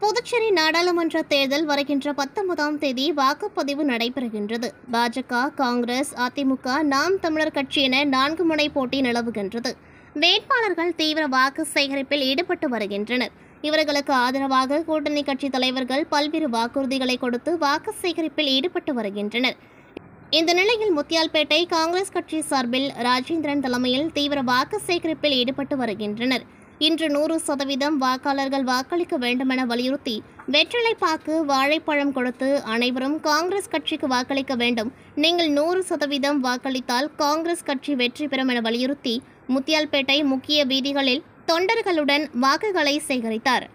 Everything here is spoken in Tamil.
புதுச்சேரி நாடாளுமன்ற தேர்தல் வருகின்ற பத்தொன்பதாம் தேதி வாக்குப்பதிவு நடைபெறுகின்றது பாஜக காங்கிரஸ் அதிமுக நாம் தமிழர் கட்சி என நான்கு முனை போட்டி நிலவுகின்றது வேட்பாளர்கள் தீவிர வாக்கு சேகரிப்பில் ஈடுபட்டு வருகின்றனர் இவர்களுக்கு ஆதரவாக கூட்டணி கட்சி தலைவர்கள் பல்வேறு வாக்குறுதிகளை கொடுத்து வாக்கு சேகரிப்பில் ஈடுபட்டு வருகின்றனர் இந்த நிலையில் முத்தியால்பேட்டை காங்கிரஸ் கட்சி சார்பில் ராஜேந்திரன் தலைமையில் தீவிர வாக்கு சேகரிப்பில் ஈடுபட்டு வருகின்றனர் இன்று நூறு சதவீதம் வாக்காளர்கள் வாக்களிக்க வேண்டுமென வலியுறுத்தி வெற்றிலை பாக்கு வாழைப்பழம் கொடுத்து அனைவரும் காங்கிரஸ் கட்சிக்கு வாக்களிக்க வேண்டும் நீங்கள் நூறு சதவீதம் வாக்களித்தால் காங்கிரஸ் கட்சி வெற்றி பெறும் என வலியுறுத்தி முத்தியால்பேட்டை முக்கிய வீதிகளில் தொண்டர்களுடன் வாக்குகளை சேகரித்தார்